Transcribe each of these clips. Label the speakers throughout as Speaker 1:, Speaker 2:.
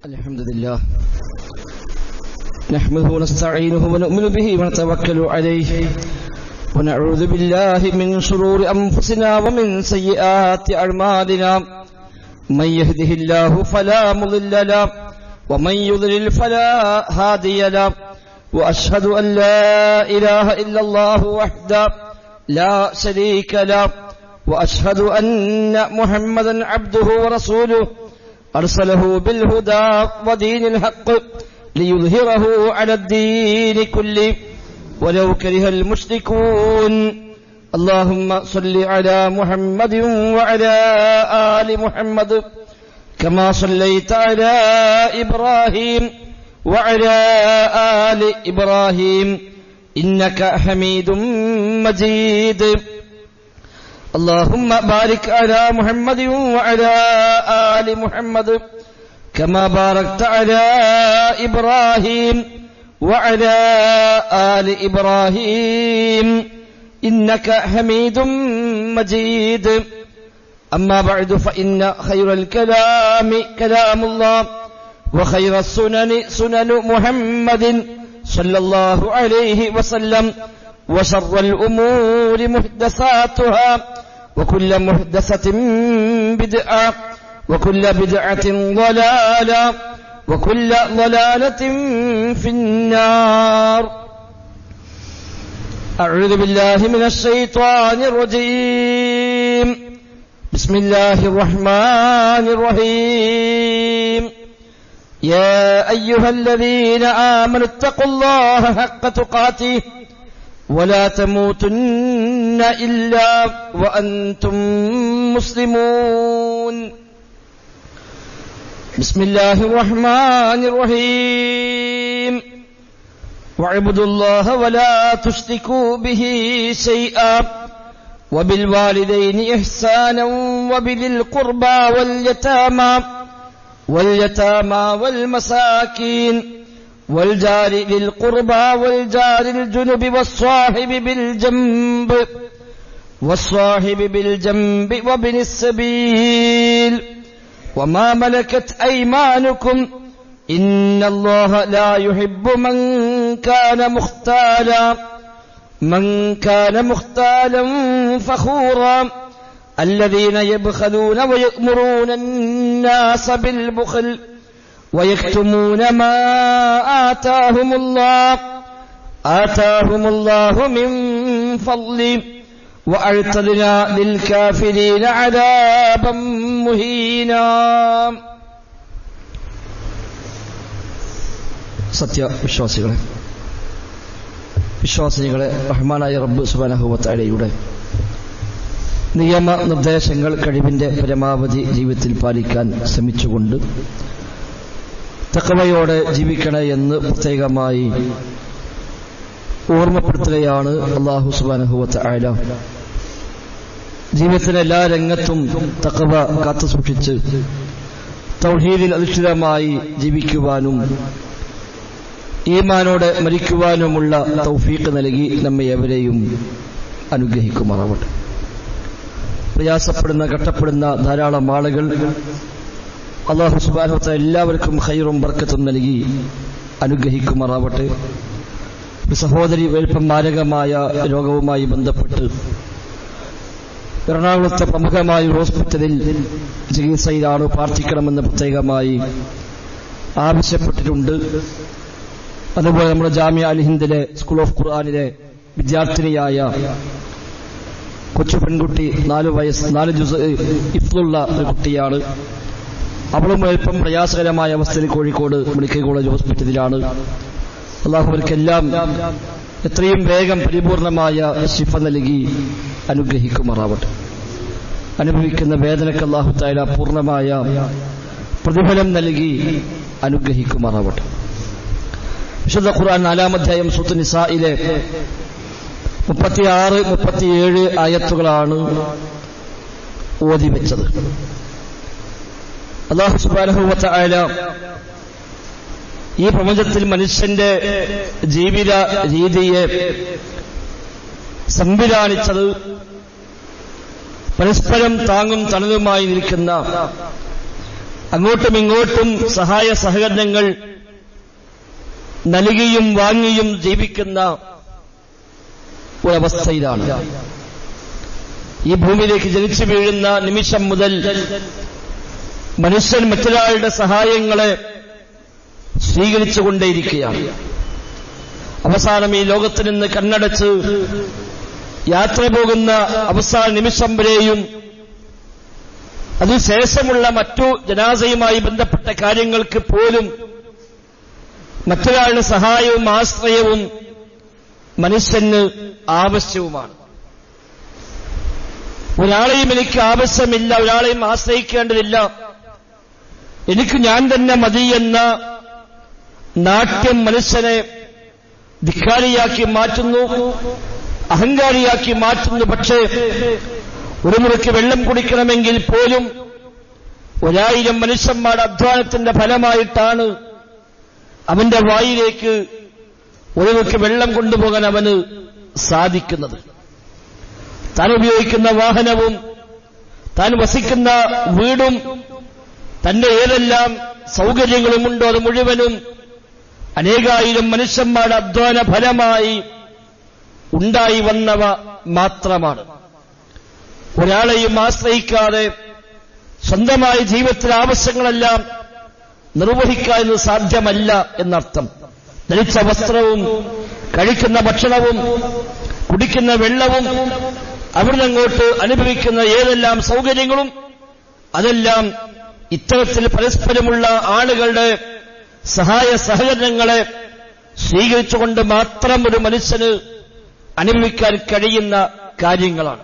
Speaker 1: الحمد لله نحمده ونستعينه ونؤمن به ونتوكل عليه ونعوذ بالله من شرور أنفسنا ومن سيئات أعمالنا من يهده الله فلا مضل له ومن يضلل فلا هادي له وأشهد أن لا إله إلا الله وحده لا شريك له وأشهد أن محمدا عبده ورسوله أرسله بالهدى ودين الحق ليظهره على الدين كله ولو كره المشركون اللهم صل على محمد وعلى آل محمد كما صليت على إبراهيم وعلى آل إبراهيم إنك حميد مجيد اللهم بارك على محمد وعلى آل محمد كما باركت على إبراهيم وعلى آل إبراهيم إنك حميد مجيد أما بعد فإن خير الكلام كلام الله وخير السنن سنن محمد صلى الله عليه وسلم وشر الأمور محدثاتها وكل محدثة بدعة وكل بدعة ضلالة وكل ضلالة في النار أعوذ بالله من الشيطان الرجيم بسم الله الرحمن الرحيم يا أيها الذين آمنوا اتقوا الله حق تقاته ولا تموتن إلا وأنتم مسلمون بسم الله الرحمن الرحيم واعبدوا الله ولا تشركوا به شيئا وبالوالدين إحسانا وبذي القربى واليتامى واليتامى والمساكين والجار ذي القربى والجار الجنب والصاحب بالجنب والصاحب بالجنب وابن السبيل وما ملكت أيمانكم إن الله لا يحب من كان مختالا من كان مختالا فخورا الذين يبخلون ويأمرون الناس بالبخل ويكتمون ما آتاهم الله آتاهم الله من فضله وأعتدنا للكافرين عذابا مهينا സത്യവിശ്വാസികളെ വിശ്വാസികളെ റഹ്മാനായ റബ്ബ് സുബാനഹുവത്തയുടെ നിയമ നിർദ്ദേശങ്ങൾ കഴിവിന്റെ പരമാവധി ജീവിതത്തിൽ പാലിക്കാൻ ശ്രമിച്ചുകൊണ്ട് തക്കവയോടെ ജീവിക്കണേ എന്ന് പ്രത്യേകമായി ഓർമ്മപ്പെടുത്തുകയാണ് അള്ളാഹു സുബാനഹുവത്ത് ആയ ജീവിതത്തിലെ എല്ലാ രംഗത്തും തക്കവ കാത്തു സൂക്ഷിച്ച് തൗഹീദിൽ അധിഷ്ഠിതമായി ജീവിക്കുവാനും ഈമാനോടെ മരിക്കുവാനുമുള്ള തൗഫീഖ് നൽകി നമ്മെ എവരെയും അനുഗ്രഹിക്കുമാറാവട്ടെ പ്രയാസപ്പെടുന്ന ഘട്ടപ്പെടുന്ന ധാരാളം ആളുകൾ അള്ളാഹു സുബാനോത്ത എല്ലാവർക്കും ഹൈറും ബർക്കത്തും നൽകി അനുഗ്രഹിക്കുമാറാവട്ടെ ഒരു സഹോദരി വലിപ്പം മാരകമായ രോഗവുമായി ബന്ധപ്പെട്ട് എറണാകുളത്തെ പ്രമുഖമായ ഹോസ്പിറ്റലിൽ ചികിത്സയിലാണ് പ്രാർത്ഥിക്കണമെന്ന് പ്രത്യേകമായി ആവശ്യപ്പെട്ടിട്ടുണ്ട് അതുപോലെ നമ്മുടെ ജാമ്യ അൽ ഹിന്ദിലെ സ്കൂൾ ഓഫ് ഖുർആാനിലെ വിദ്യാർത്ഥിനിയായ കൊച്ചു പെൺകുട്ടി നാല് വയസ്സ് നാല് ജുസ് ഇഫ്ലുള്ള ഒരു കുട്ടിയാണ് അവളും അല്പം പ്രയാസകരമായ അവസ്ഥയിൽ കോഴിക്കോട് മെഡിക്കൽ കോളേജ് ഹോസ്പിറ്റലിലാണ് അള്ളാഹുവർക്കെല്ലാം എത്രയും വേഗം പരിപൂർണമായ ശിഫ നൽകി അനുഗ്രഹിക്കുമാറാവട്ടെ അനുഭവിക്കുന്ന വേദനക്ക് അള്ളാഹു തായ പൂർണ്ണമായ പ്രതിഫലം നൽകി അനുഗ്രഹിക്കുമാറാവട്ടെ വിശുദ്ധ ഖുർആൻ നാലാം അധ്യായം സുത്ത് നിസായിലെ മുപ്പത്തിയാറ് മുപ്പത്തിയേഴ് ആയത്തുകളാണ് ഓതി വെച്ചത് അള്ളാഹു സുബാനഹുവത്ത ആയ ഈ പ്രപഞ്ചത്തിൽ മനുഷ്യന്റെ ജീവിത രീതിയെ സംവിധാനിച്ചത് പരസ്പരം താങ്ങും തണലുമായി നിൽക്കുന്ന അങ്ങോട്ടും ഇങ്ങോട്ടും സഹായ സഹകരണങ്ങൾ നൽകിയും വാങ്ങിയും ജീവിക്കുന്ന ഒരവസ്ഥയിലാണ് ഈ ഭൂമിയിലേക്ക് ജനിച്ചു വീഴുന്ന നിമിഷം മുതൽ മനുഷ്യൻ മറ്റൊരാളുടെ സഹായങ്ങളെ സ്വീകരിച്ചുകൊണ്ടേയിരിക്കുകയാണ് അവസാനം ഈ ലോകത്ത് നിന്ന് കണ്ണടച്ച് യാത്ര പോകുന്ന അവസാന നിമിഷം വരെയും അതിനുശേഷമുള്ള മറ്റു ജനാസയുമായി ബന്ധപ്പെട്ട കാര്യങ്ങൾക്ക് പോലും മറ്റൊരാളുടെ സഹായവും ആശ്രയവും മനുഷ്യന് ആവശ്യവുമാണ് ഒരാളെയും എനിക്ക് ആവശ്യമില്ല ഒരാളെയും ആശ്രയിക്കേണ്ടതില്ല എനിക്ക് ഞാൻ തന്നെ മതി എന്ന നാട്യം മനുഷ്യനെ ധിക്കാരിയാക്കി മാറ്റുന്നു അഹങ്കാരിയാക്കി മാറ്റുന്നു പക്ഷേ ഒരു മുറിക്ക് വെള്ളം കുടിക്കണമെങ്കിൽ പോലും ഒരായിരം മനുഷ്യന്മാരുടെ അധ്വാനത്തിന്റെ ഫലമായിട്ടാണ് അവന്റെ വായിലേക്ക് ഒരു മുറിക്ക് വെള്ളം കൊണ്ടുപോകാൻ അവന് സാധിക്കുന്നത് താൻ ഉപയോഗിക്കുന്ന വാഹനവും താൻ വസിക്കുന്ന വീടും തന്റെ ഏതെല്ലാം സൗകര്യങ്ങളുമുണ്ടോ അത് മുഴുവനും അനേകായിരം മനുഷ്യന്മാരുടെ അധ്വാന ഫലമായി ഉണ്ടായി വന്നവ മാത്രമാണ് ഒരാളെയും ആശ്രയിക്കാതെ സ്വന്തമായി ജീവിതത്തിലെ ആവശ്യങ്ങളെല്ലാം നിർവഹിക്കുക എന്ന് സാധ്യമല്ല എന്നർത്ഥം ധരിച്ച വസ്ത്രവും കഴിക്കുന്ന ഭക്ഷണവും കുടിക്കുന്ന വെള്ളവും അവിടുന്ന് അങ്ങോട്ട് അനുഭവിക്കുന്ന ഏതെല്ലാം സൗകര്യങ്ങളും അതെല്ലാം ഇത്തരത്തിൽ പരസ്പരമുള്ള ആളുകളുടെ സഹായ സഹകരണങ്ങളെ സ്വീകരിച്ചുകൊണ്ട് മാത്രം ഒരു മനുഷ്യന് അനുഭവിക്കാൻ കഴിയുന്ന കാര്യങ്ങളാണ്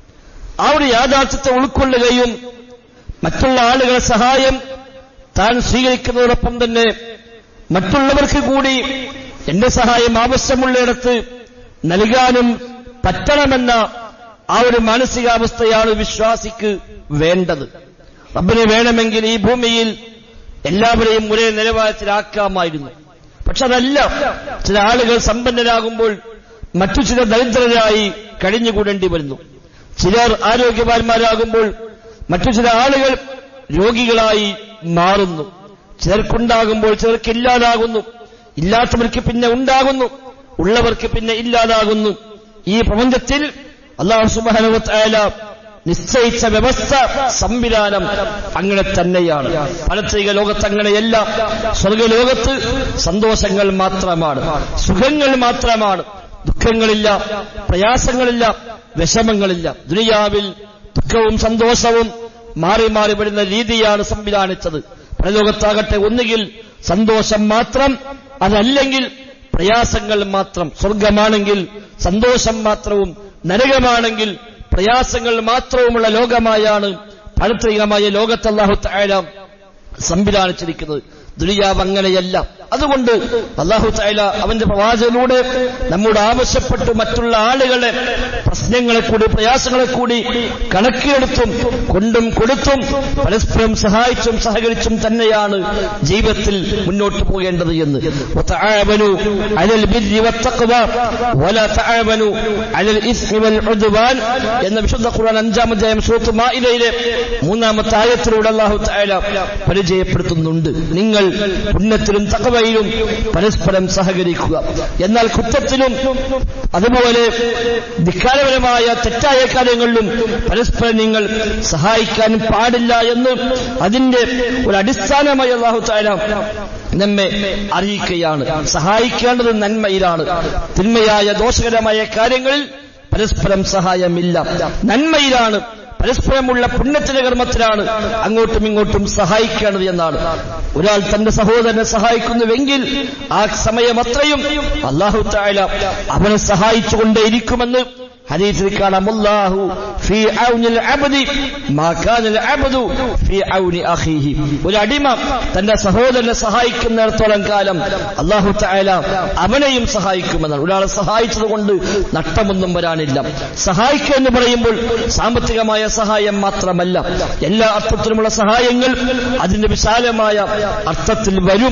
Speaker 1: ആ ഒരു യാഥാർത്ഥ്യത്തെ ഉൾക്കൊള്ളുകയും മറ്റുള്ള ആളുകളുടെ സഹായം താൻ സ്വീകരിക്കുന്നതോടൊപ്പം തന്നെ മറ്റുള്ളവർക്ക് കൂടി എന്റെ സഹായം ആവശ്യമുള്ളിടത്ത് നൽകാനും പറ്റണമെന്ന ആ ഒരു മാനസികാവസ്ഥയാണ് വിശ്വാസിക്ക് വേണ്ടത് റബ്ബിനെ വേണമെങ്കിൽ ഈ ഭൂമിയിൽ എല്ലാവരെയും ഒരേ നിലവാരത്തിലാക്കാമായിരുന്നു പക്ഷെ അതല്ല ചില ആളുകൾ സമ്പന്നരാകുമ്പോൾ മറ്റു ചില ദരിദ്രരായി കഴിഞ്ഞുകൂടേണ്ടി വരുന്നു ചിലർ ആരോഗ്യവാന്മാരാകുമ്പോൾ മറ്റു ചില ആളുകൾ രോഗികളായി മാറുന്നു ചിലർക്കുണ്ടാകുമ്പോൾ ചിലർക്ക് ഇല്ലാതാകുന്നു ഇല്ലാത്തവർക്ക് പിന്നെ ഉണ്ടാകുന്നു ഉള്ളവർക്ക് പിന്നെ ഇല്ലാതാകുന്നു ഈ പ്രപഞ്ചത്തിൽ അള്ളാഹു സുബാനുവല നിശ്ചയിച്ച വ്യവസ്ഥ സംവിധാനം അങ്ങനെ തന്നെയാണ് പലത്രിക ലോകത്ത് അങ്ങനെയല്ല സ്വർഗലോകത്ത് സന്തോഷങ്ങൾ മാത്രമാണ് സുഖങ്ങൾ മാത്രമാണ് ദുഃഖങ്ങളില്ല പ്രയാസങ്ങളില്ല വിഷമങ്ങളില്ല ദുനിയാവിൽ ദുഃഖവും സന്തോഷവും മാറി മാറി വരുന്ന രീതിയാണ് സംവിധാനിച്ചത് പരലോകത്താകട്ടെ ഒന്നുകിൽ സന്തോഷം മാത്രം അതല്ലെങ്കിൽ പ്രയാസങ്ങൾ മാത്രം സ്വർഗമാണെങ്കിൽ സന്തോഷം മാത്രവും നരകമാണെങ്കിൽ പ്രയാസങ്ങൾ മാത്രവുമുള്ള ലോകമായാണ് പാരത്രികമായ ലോകത്ത് അള്ളാഹു തായാല സംവിധാനിച്ചിരിക്കുന്നത് ദുനിയാവ് അങ്ങനെയല്ല അതുകൊണ്ട് അള്ളാഹു തായാല അവന്റെ പ്രവാചകനോട് നമ്മോട് ആവശ്യപ്പെട്ട് മറ്റുള്ള ആളുകളെ പ്രശ്നങ്ങളെ കൂടി പ്രയാസങ്ങളെ കൂടി കണക്കിലെടുത്തും കൊണ്ടും കൊടുത്തും പരസ്പരം സഹായിച്ചും സഹകരിച്ചും തന്നെയാണ് ജീവിതത്തിൽ മുന്നോട്ട് പോകേണ്ടത് എന്ന് وتعاونوا على البر والتقوى ولا تعاونوا على الاثم والعدوان എന്ന വിശുദ്ധ ഖുർആൻ അഞ്ചാം അധ്യായം സൂറത്ത് മാഇദയിലെ മൂന്നാമത്തെ ആയത്തിലൂടെ അല്ലാഹു തആല പരിചയപ്പെടുത്തുന്നുണ്ട് നിങ്ങൾ പുണ്യത്തിലും തഖവയിലും പരസ്പരം സഹകരിക്കുക എന്നാൽ കുറ്റത്തിലും അതുപോലെ ധിക്കാരപരമായ തെറ്റായ കാര്യങ്ങളിലും പരസ്പരം നിങ്ങൾ സഹായിക്കാൻ പാടില്ല എന്ന് അതിന്റെ ഒരു അടിസ്ഥാനമായി അള്ളാഹു താല നമ്മെ അറിയിക്കുകയാണ് സഹായിക്കേണ്ടത് നന്മയിലാണ് തിന്മയായ ദോഷകരമായ കാര്യങ്ങളിൽ പരസ്പരം സഹായമില്ല നന്മയിലാണ് പരസ്പരമുള്ള പുണ്യത്തിന്റെ കർമ്മത്തിലാണ് അങ്ങോട്ടും ഇങ്ങോട്ടും സഹായിക്കേണ്ടത് എന്നാണ് ഒരാൾ തന്റെ സഹോദരനെ സഹായിക്കുന്നുവെങ്കിൽ ആ സമയം അത്രയും അള്ളാഹു തായാല അവനെ സഹായിച്ചുകൊണ്ടേയിരിക്കുമെന്ന് ഹദീസിൽ കാണാം അല്ലാഹു ഫീ ഔനിൽ അബ്ദി മാ കാനൽ അബ്ദു ഫീ ഔനി അഖീഹി ഒരു അടിമ തന്റെ സഹോദരനെ സഹായിക്കുന്നിടത്തോളം കാലം അല്ലാഹു തആല അവനെയും സഹായിക്കുമെന്നാണ് ഒരാളെ സഹായിച്ചതുകൊണ്ട് നഷ്ടമൊന്നും വരാനില്ല സഹായിക്കുക എന്ന് പറയുമ്പോൾ സാമ്പത്തികമായ സഹായം മാത്രമല്ല എല്ലാ അർത്ഥത്തിലുമുള്ള സഹായങ്ങൾ അതിന്റെ വിശാലമായ അർത്ഥത്തിൽ വരും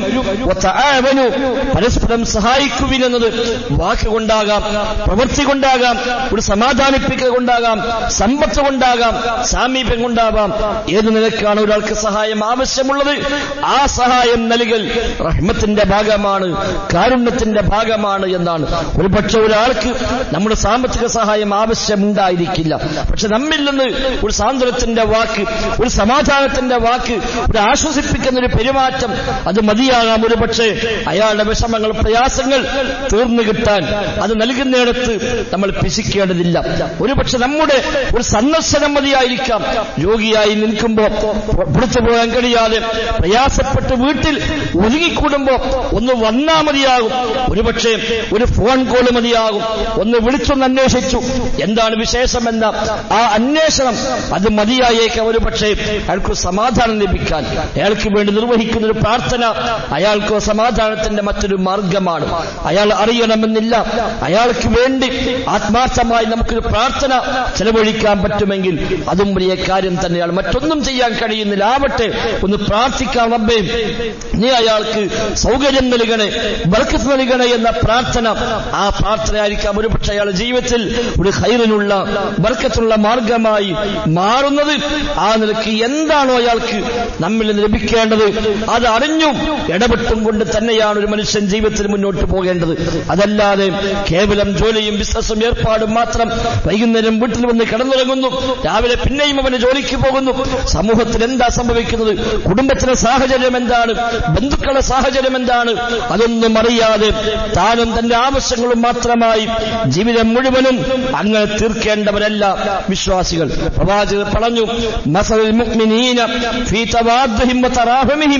Speaker 1: വതആവനു പരസ്പരം സഹായിക്കുവിൻ എന്നത് വാക്കുകൊണ്ടാകാം പ്രവൃത്തി കൊണ്ടാകാം ഒരു സമാധാനിപ്പിക്കുക കൊണ്ടാകാം സമ്പത്ത് കൊണ്ടാകാം സാമീപ്യം കൊണ്ടാകാം ഏത് നിലക്കാണ് ഒരാൾക്ക് സഹായം ആവശ്യമുള്ളത് ആ സഹായം നൽകൽ റഹ്മത്തിന്റെ ഭാഗമാണ് കാരുണ്യത്തിന്റെ ഭാഗമാണ് എന്നാണ് ഒരുപക്ഷെ ഒരാൾക്ക് നമ്മുടെ സാമ്പത്തിക സഹായം ആവശ്യമുണ്ടായിരിക്കില്ല പക്ഷെ നമ്മിൽ നിന്ന് ഒരു സാന്ത്വനത്തിന്റെ വാക്ക് ഒരു സമാധാനത്തിന്റെ വാക്ക് ഒരു ആശ്വസിപ്പിക്കുന്ന ഒരു പെരുമാറ്റം അത് മതിയാകാം ഒരു പക്ഷേ അയാളുടെ വിഷമങ്ങൾ പ്രയാസങ്ങൾ തീർന്നു കിട്ടാൻ അത് നൽകുന്നിടത്ത് നമ്മൾ പിശിക്കേണ്ടതില്ല ഒരുപക്ഷെ നമ്മുടെ ഒരു സന്ദർശനം മതിയായിരിക്കാം രോഗിയായി നിൽക്കുമ്പോ പുറത്തു പോകാൻ കഴിയാതെ പ്രയാസപ്പെട്ട് വീട്ടിൽ ഒതുങ്ങിക്കൂടുമ്പോ ഒന്ന് വന്നാ മതിയാകും ഒരുപക്ഷെ ഒരു ഫോൺ കോൾ മതിയാകും ഒന്ന് വിളിച്ചൊന്ന് അന്വേഷിച്ചു എന്താണ് വിശേഷമെന്ന ആ അന്വേഷണം അത് മതിയായേക്കാം ഒരു പക്ഷേ അയാൾക്ക് സമാധാനം ലഭിക്കാൻ അയാൾക്ക് വേണ്ടി നിർവഹിക്കുന്ന ഒരു പ്രാർത്ഥന അയാൾക്ക് സമാധാനത്തിന്റെ മറ്റൊരു മാർഗമാണ് അയാൾ അറിയണമെന്നില്ല അയാൾക്ക് വേണ്ടി ആത്മാർത്ഥമായി നമുക്കൊരു പ്രാർത്ഥന ചെലവഴിക്കാൻ പറ്റുമെങ്കിൽ അതും വലിയ കാര്യം തന്നെയാണ് മറ്റൊന്നും ചെയ്യാൻ കഴിയുന്നില്ല ആവട്ടെ ഒന്ന് പ്രാർത്ഥിക്കാം റബ്ബേ നീ അയാൾക്ക് സൗകര്യം നൽകണേ ബർക്കത്ത് നൽകണേ എന്ന പ്രാർത്ഥന ആ പ്രാർത്ഥനയായിരിക്കാം ഒരുപക്ഷെ അയാളുടെ ജീവിതത്തിൽ ഒരു ഹൈറിനുള്ള ബർക്കത്തുള്ള മാർഗമായി മാറുന്നത് ആ നിലയ്ക്ക് എന്താണോ അയാൾക്ക് നമ്മിൽ നിന്ന് ലഭിക്കേണ്ടത് അത് അറിഞ്ഞും ഇടപെട്ടും കൊണ്ട് തന്നെയാണ് ഒരു മനുഷ്യൻ ജീവിതത്തിൽ മുന്നോട്ട് പോകേണ്ടത് അതല്ലാതെ കേവലം ജോലിയും ബിസിനസ്സും ഏർപ്പാടും മാത്രം വൈകുന്നേരം വീട്ടിൽ വന്ന് കിടന്നുറങ്ങുന്നു രാവിലെ പിന്നെയും അവന് ജോലിക്ക് പോകുന്നു സമൂഹത്തിൽ എന്താ സംഭവിക്കുന്നത് കുടുംബത്തിലെ സാഹചര്യം എന്താണ് ബന്ധുക്കളുടെ സാഹചര്യം എന്താണ് അതൊന്നും അറിയാതെ താനും തന്റെ ആവശ്യങ്ങളും മാത്രമായി ജീവിതം മുഴുവനും അങ്ങനെ തീർക്കേണ്ടവരല്ല വിശ്വാസികൾ പ്രവാചകർ പറഞ്ഞു മസൽ മുഅ്മിനീന ഫീ തവാദ്ദുഹിം വതറാഹുമിഹിം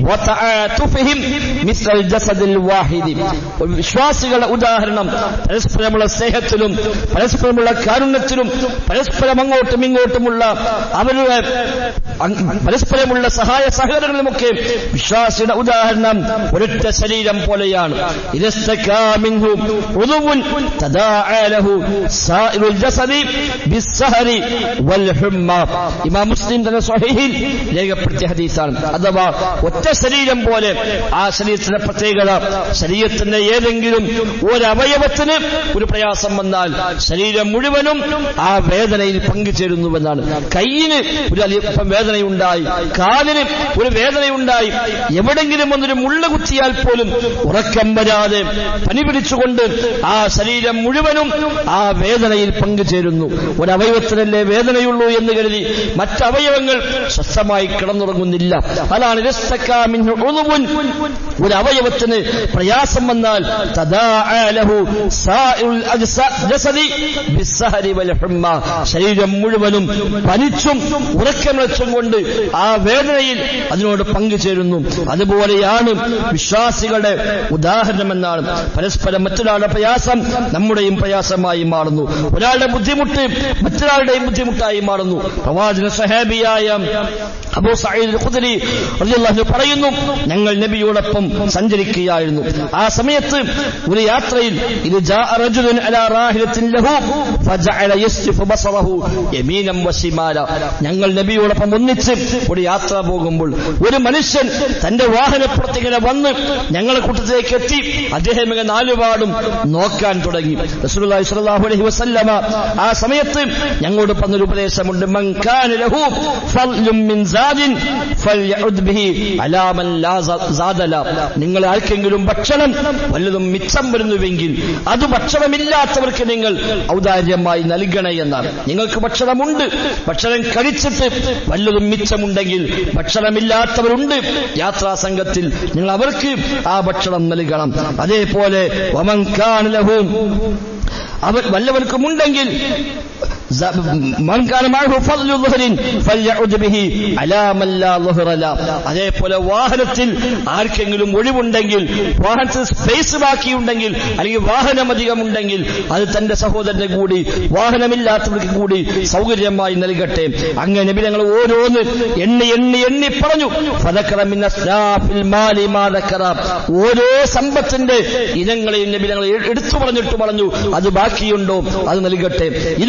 Speaker 1: വതആതുഫിഹിം മിസ്ലൽ ജസദിൽ വാഹിദി വിശ്വാസികളുടെ ഉദാഹരണം പരസ്പരമുള്ള സ്നേഹത്തിലും പരസ്പരമുള്ള കാരുണ്യത്തിലും പരസ്പരം അങ്ങോട്ടും ഇങ്ങോട്ടുമുള്ള അവരുടെ പരസ്പരമുള്ള സഹായ സഹകരണങ്ങളുമൊക്കെ വിശ്വാസിയുടെ ഉദാഹരണം ഒരൊറ്റ ശരീരം പോലെയാണ് ഇമാം മുസ്ലിം തന്നെ സ്വഹീഹിൽ രേഖപ്പെടുത്തിയ ഹദീസാണ് അഥവാ ഒറ്റ ശരീരം പോലെ ആ ശരീരത്തിന്റെ പ്രത്യേകത ശരീരത്തിന്റെ ഏതെങ്കിലും ഒരവയവത്തിന് ഒരു പ്രയാസം വന്നാൽ ശരീരം മുഴുവനും ആ വേദനയിൽ പങ്കുചേരുന്നുവെന്നാണ് കയ്യിന് ഒരു അല്പം വേദനയുണ്ടായി കാലിന് ഒരു വേദനയുണ്ടായി എവിടെങ്കിലും ഒന്നൊരു മുള്ള കുത്തിയാൽ പോലും ഉറക്കം വരാതെ പനി പിടിച്ചുകൊണ്ട് ആ ശരീരം മുഴുവനും ആ വേദനയിൽ പങ്കുചേരുന്നു ഒരവയവത്തിനല്ലേ വേദനയുള്ളൂ എന്ന് കരുതി മറ്റവയവങ്ങൾ സ്വസ്ഥമായി കിടന്നുറങ്ങുന്നില്ല അതാണ് ഒരു അവയവത്തിന് പ്രയാസം വന്നാൽ ശരീരം മുഴുവനും പനിച്ചും ഉറക്കമിളച്ചും കൊണ്ട് ആ വേദനയിൽ അതിനോട് പങ്കുചേരുന്നു അതുപോലെയാണ് വിശ്വാസികളുടെ ഉദാഹരണമെന്നാണ് പരസ്പരം മറ്റൊരാളുടെ പ്രയാസം നമ്മുടെയും പ്രയാസമായി മാറുന്നു ഒരാളുടെ ബുദ്ധിമുട്ട് മറ്റൊരാളുടെയും ബുദ്ധിമുട്ടായി മാറുന്നു പ്രവാചക സഹാബിയായ അബൂ സഈദ് ഖുദരി റളിയല്ലാഹു പറയുന്നു ഞങ്ങൾ നബിയോടൊപ്പം സഞ്ചരിക്കുകയായിരുന്നു ആ സമയത്ത് ഒരു യാത്രയിൽ ഇത് ജാഅ റജുലുൻ അലാ റാഹിലത്തിൻ ലഹു ഫജഅല യസ്രിഫു ബസറഹു യമീനം വശിമാല ഞങ്ങൾ നബിയോടൊപ്പം ഒന്നിച്ച് ഒരു യാത്ര പോകുമ്പോൾ ഒരു മനുഷ്യൻ തന്റെ വാഹനപ്പുറത്തിങ്ങനെ വന്ന് ഞങ്ങളെ കൂട്ടത്തിലേക്ക് എത്തി അദ്ദേഹം ഇങ്ങനെ നാലുപാടും നോക്കാൻ തുടങ്ങി റസൂലുള്ളാഹി സ്വല്ലല്ലാഹു അലൈഹി വസല്ലമ ആ സമയത്ത് ഞങ്ങളോട് പറഞ്ഞൊരു ഉപദേശമുണ്ട് മൻ കാന ലഹു ഫദ്ലും മിൻ സാദിൻ ഫൽയഉദ് ബിഹി അലാ മൻ ലാ സാദല നിങ്ങൾ ആർക്കെങ്കിലും ഭക്ഷണം വല്ലതും മിച്ചം വരുന്നുവെങ്കിൽ അത് ഭക്ഷണമില്ലാത്തവർക്ക് നിങ്ങൾ ഔദാര്യമായി നൽകണേ എന്നാണ് നിങ്ങൾക്ക് ഭക്ഷണമുണ്ട് ഭക്ഷണം കഴിച്ചിട്ട് വല്ലതും മിച്ചമുണ്ടെങ്കിൽ ഭക്ഷണമില്ലാത്തവരുണ്ട് യാത്രാ സംഘത്തിൽ നിങ്ങൾ അവർക്ക് ആ ഭക്ഷണം നൽകണം അതേപോലെ വമൻകാനലഹും അവർ വല്ലവർക്കുമുണ്ടെങ്കിൽ അതേപോലെ വാഹനത്തിൽ ആർക്കെങ്കിലും ഒഴിവുണ്ടെങ്കിൽ വാഹനത്തിൽ സ്പേസ് ബാക്കിയുണ്ടെങ്കിൽ അല്ലെങ്കിൽ വാഹനം അധികമുണ്ടെങ്കിൽ അത് തന്റെ സഹോദരനെ കൂടി വാഹനമില്ലാത്തവർക്ക് കൂടി സൗകര്യമായി നൽകട്ടെ അങ്ങനെ ഞങ്ങൾ ഓരോന്ന് എണ്ണി എണ്ണി എണ്ണി പറഞ്ഞു ഓരോ സമ്പത്തിന്റെ ഇനങ്ങളെയും നബി ഞങ്ങൾ എടുത്തു പറഞ്ഞിട്ട് പറഞ്ഞു അത് ബാക്കിയുണ്ടോ അത് നൽകട്ടെ ഇത് ബാക്കി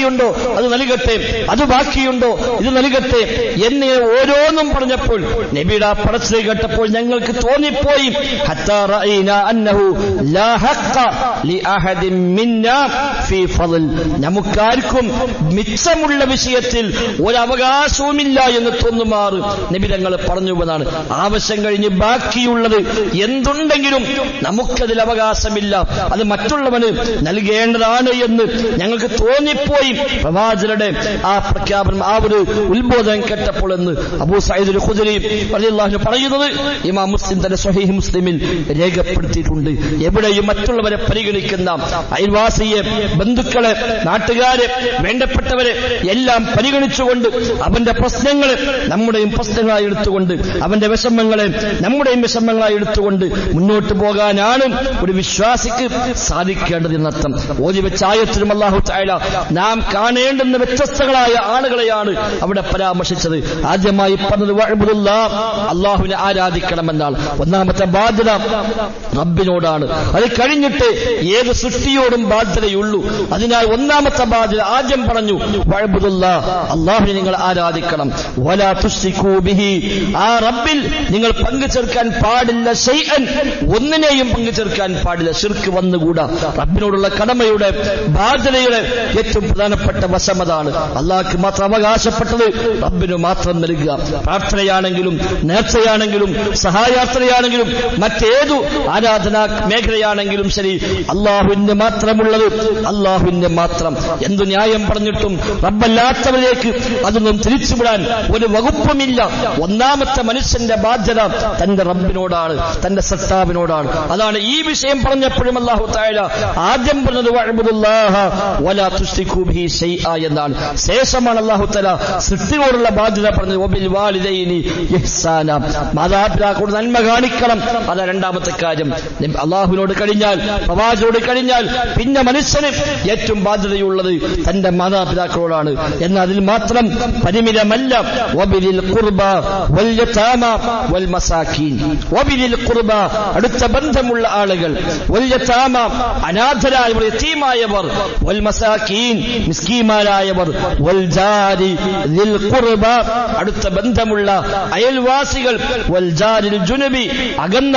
Speaker 1: ബാക്കിയുണ്ടോ അത് നൽകട്ടെ അത് ബാക്കിയുണ്ടോ ഇത് നൽകട്ടെ എന്നിങ്ങനെ ഓരോന്നും പറഞ്ഞപ്പോൾ നബിയുടെ ആ പടച്ചിൽ കേട്ടപ്പോൾ ഞങ്ങൾക്ക് തോന്നിപ്പോയി ഹത്താ റഅയ്നാ അന്നഹു ലാ ഹഖ്ഖ ലിഅഹദിൻ മിന്നാ ഫീ ഫളൽ നമുക്കാർക്കും മിച്ചമുള്ള വിഷയത്തിൽ ഒരു അവകാശവുമില്ല എന്ന് തോന്നുമാറ് നബി തങ്ങൾ പറഞ്ഞു എന്നാണ് ആവശ്യം കഴിഞ്ഞ് ബാക്കിയുള്ളത് എന്തുണ്ടെങ്കിലും നമുക്കതിൽ അവകാശമില്ല അത് മറ്റുള്ളവന് നൽകേണ്ടതാണ് എന്ന് ഞങ്ങൾക്ക് തോന്നിപ്പോയി പ്രവാചകരുടെ ആ പ്രഖ്യാപനം ആ ഒരു ഉത്ബോധനം കേട്ടപ്പോൾ എന്ന് അബൂ സയ്യിദ് ഖുദരി റളിയല്ലാഹു പറയുന്നത് ഇമാം മുസ്ലിം തന്റെ സ്വഹീഹ് മുസ്ലിമിൽ രേഖപ്പെടുത്തിയിട്ടുണ്ട് എവിടെയും മറ്റുള്ളവരെ പരിഗണിക്കുന്ന അയൽവാസിയെ ബന്ധുക്കളെ നാട്ടുകാരെ വേണ്ടപ്പെട്ടവരെ എല്ലാം പരിഗണിച്ചുകൊണ്ട് അവന്റെ പ്രശ്നങ്ങളെ നമ്മുടെയും പ്രശ്നങ്ങളായി എടുത്തുകൊണ്ട് അവന്റെ വിഷമങ്ങളെ നമ്മുടെയും വിഷമങ്ങളായി എടുത്തുകൊണ്ട് മുന്നോട്ട് പോകാനാണ് ഒരു വിശ്വാസിക്ക് സാധിക്കേണ്ടത് എന്നർത്ഥം ഓതി വെച്ച ആയത്തിലും അള്ളാഹു ചായ നാം കാണേണ്ടുന്ന വ്യത്യസ്തങ്ങളായ ആളുകളെയാണ് അവിടെ പരാമർശിച്ചത് ആദ്യമായി പറഞ്ഞത് വഅ്ബുദുല്ല അള്ളാഹുവിനെ ആരാധിക്കണമെന്നാണ് ഒന്നാമത്തെ ബാധ്യത റബ്ബിനോടാണ് അത് കഴിഞ്ഞിട്ട് ഏത് സൃഷ്ടിയോടും ബാധ്യതയുള്ളൂ അതിനാൽ ഒന്നാമത്തെ ബാധ്യത ആദ്യം പറഞ്ഞു വഅ്ബുദുല്ല അള്ളാഹുവിനെ നിങ്ങൾ ആരാധിക്കണം വലാ തുശ്രികൂ ബിഹി ആ റബ്ബിൽ നിങ്ങൾ പങ്കു ചേർക്കാൻ പാടില്ല ഷൈഅൻ ഒന്നിനെയും പങ്കു ചേർക്കാൻ പാടില്ല ശിർക്ക് വന്നുകൂടാ റബ്ബിനോടുള്ള കടമയുടെ ബാധ്യതയുടെ ഏറ്റവും പ്രധാനപ്പെട്ട വശമതാണ് അള്ളാഹ്ക്ക് മാത്രം അവകാശപ്പെട്ടത് റബ്ബിന് മാത്രം നൽകുക പ്രാർത്ഥനയാണെങ്കിലും നേർച്ചയാണെങ്കിലും സഹായാർത്ഥനയാണെങ്കിലും മറ്റേതു ആരാധനാ മേഖലയാണെങ്കിലും ശരി അള്ളാഹുവിന് മാത്രമുള്ളത് അള്ളാഹുവിന് മാത്രം എന്തു ന്യായം പറഞ്ഞിട്ടും റബ്ബല്ലാത്തവരിലേക്ക് അതൊന്നും തിരിച്ചുവിടാൻ ഒരു വകുപ്പുമില്ല ഒന്നാമത്തെ മനുഷ്യന്റെ ബാധ്യത തന്റെ റബ്ബിനോടാണ് തന്റെ സത്താവിനോടാണ് അതാണ് ഈ വിഷയം പറഞ്ഞപ്പോഴും അള്ളാഹു താഴ ആദ്യം പറഞ്ഞത് വഅ്ബുദുല്ലാഹ വലാ തുശ്രികൂ ബിഹി ശൈഅ എന്നാണ് ശേഷമാണ് അള്ളാഹു തല സൃഷ്ടിയോടുള്ള ബാധ്യത പറഞ്ഞത് വബിൽ വാലിദൈനി ഇഹ്സാന മാതാപിതാക്കളോട് നന്മ കാണിക്കണം അതാണ് രണ്ടാമത്തെ കാര്യം അള്ളാഹുവിനോട് കഴിഞ്ഞാൽ പ്രവാചകനോട് കഴിഞ്ഞാൽ പിന്നെ മനുഷ്യന് ഏറ്റവും ബാധ്യതയുള്ളത് തന്റെ മാതാപിതാക്കളോടാണ് എന്നാൽ അതിൽ മാത്രം പരിമിതമല്ല വബിലിൽ ഖുർബ വൽ യതാമ വൽ മസാക്കീൻ വബിലിൽ ഖുർബ അടുത്ത ബന്ധമുള്ള ആളുകൾ വൽ യതാമ അനാഥരായവർ യതീമായവർ വൽ മസാക്കീൻ മിസ്കീമാരായവർ വൽ ജാരി ദിൽ ഖുർബ അടുത്ത ബന്ധമുള്ള അയൽവാസികൾ വൽ ജാരിൽ ജുനുബി അകന്ന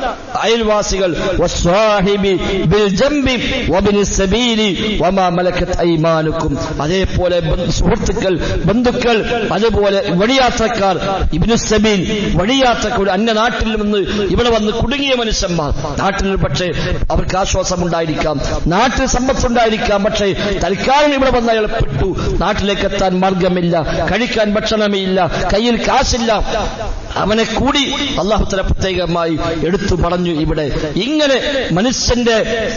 Speaker 1: അയൽവാസികൾ വസ്വാഹിബി ബിൽ ജംബി വബിനി സബീലി വമാ മലക്കത്ത് ഐമാനുക്കും അതേപോലെ ബന്ധു- സുഹൃത്തുക്കൾ ബന്ധുക്കൾ അതുപോലെ വഴിയാത്രക്കാർ ഇബ്നു സബീൽ വഴിയാത്രക്കാർ ഒരു അന്യ നാട്ടിൽ നിന്ന് ഇവിടെ വന്ന് കുടുങ്ങിയ മനുഷ്യന്മാർ നാട്ടിൽ പക്ഷേ അവർക്ക് ആശ്വാസമുണ്ടായിരിക്കാം നാട്ടിൽ സമ്പത്തുണ്ടായിരിക്കാം പക്ഷേ തൽക്കാലം ഇവിടെ വന്ന് അയാൾ പെട്ടു നാട്ടിലേക്ക് എത്താൻ മാർഗമില്ല കഴിക്കാൻ ഭക്ഷണമില്ല കയ്യിൽ കാശില്ല അവനെ കൂടി അള്ളാഹുത്തല പ്രത്യേകമായി എടുത്തു പറഞ്ഞു ഇവിടെ ഇങ്ങനെ മനുഷ്യന്റെ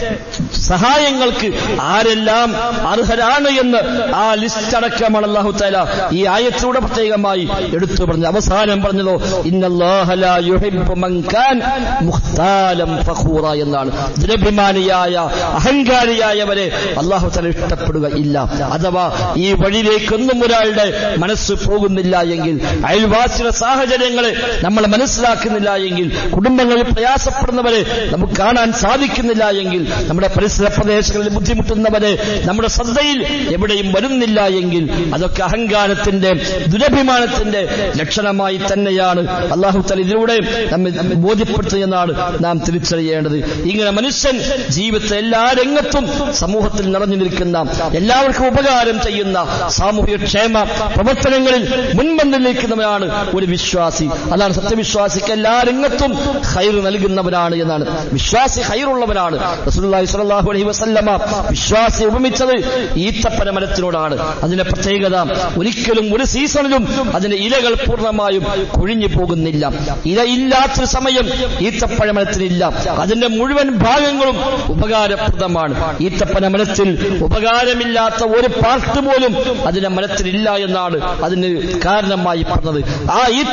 Speaker 1: സഹായങ്ങൾക്ക് ആരെല്ലാം അർഹരാണ് എന്ന് ആ ലിസ്റ്റ് അടക്കമാണ് അള്ളാഹു താല ഈ ആയത്തിലൂടെ പ്രത്യേകമായി എടുത്തു പറഞ്ഞു അവസാനം പറഞ്ഞതോ ഇന്നല്ലാഹ ലാ യുഹിബ്ബു മൻ കാൻ മുഖ്താലം ഫഖൂറ എന്നാണ് ദുരഭിമാനിയായ അഹങ്കാരിയായവരെ അള്ളാഹു താല ഇഷ്ടപ്പെടുക ഇല്ല അഥവാ ഈ വഴിയിലേക്കൊന്നും ഒരാളുടെ മനസ്സ് പോകുന്നില്ല എങ്കിൽ അയൽവാസിയുടെ സാഹചര്യങ്ങളെ നമ്മൾ മനസ്സിലാക്കുന്നില്ല എങ്കിൽ കുടുംബങ്ങളിൽ പ്രയാസപ്പെടുന്നവരെ നമുക്ക് കാണാൻ സാധിക്കുന്നില്ല എങ്കിൽ നമ്മുടെ പരിസര പ്രദേശങ്ങളിൽ ബുദ്ധിമുട്ടുന്നവരെ നമ്മുടെ ശ്രദ്ധയിൽ എവിടെയും വരുന്നില്ല എങ്കിൽ അതൊക്കെ അഹങ്കാരത്തിന്റെ ദുരഭിമാനത്തിന്റെ ലക്ഷണമായി തന്നെയാണ് അള്ളാഹു തല ഇതിലൂടെ നമ്മെ ബോധ്യപ്പെടുത്തുന്നതാണ് നാം തിരിച്ചറിയേണ്ടത് ഇങ്ങനെ മനുഷ്യൻ ജീവിതത്തെ എല്ലാ രംഗത്തും സമൂഹത്തിൽ നിറഞ്ഞു നിൽക്കുന്ന എല്ലാവർക്കും ഉപകാരം ചെയ്യുന്ന സാമൂഹിക ക്ഷേമ പ്രവർത്തനങ്ങളിൽ മുൻപന്തിൽ നിൽക്കുന്നവനാണ് ഒരു വിശ്വാസി അതാണ് സത്യവിശ്വാസിക്ക് എല്ലാ രംഗത്തും ഹൈർ നൽകുന്നവനാണ് എന്നാണ് വിശ്വാസി ഹൈറുള്ളവനാണ് റസൂലുള്ളാഹി സ്വല്ലല്ലാഹു അലൈഹി വസല്ലമ വിശ്വാസി ഉപമിച്ചത് ഈത്തപ്പന മരത്തിനോടാണ് അതിന്റെ പ്രത്യേകത ഒരിക്കലും ഒരു സീസണിലും അതിന്റെ ഇലകൾ പൂർണ്ണമായും കൊഴിഞ്ഞു പോകുന്നില്ല ഇല ഇല്ലാത്തൊരു സമയം ഈത്തപ്പഴ മരത്തിനില്ല അതിന്റെ മുഴുവൻ ഭാഗങ്ങളും ഉപകാരപ്രദമാണ് ഈത്തപ്പന മരത്തിൽ ഉപകാരമില്ലാത്ത ഒരു പാർട്ട് പോലും അതിന്റെ മരത്തിലില്ല എന്നാണ് അതിന് കാരണമായി പറഞ്ഞത് ആ ഈത്തപ്പന മരത്തിൽ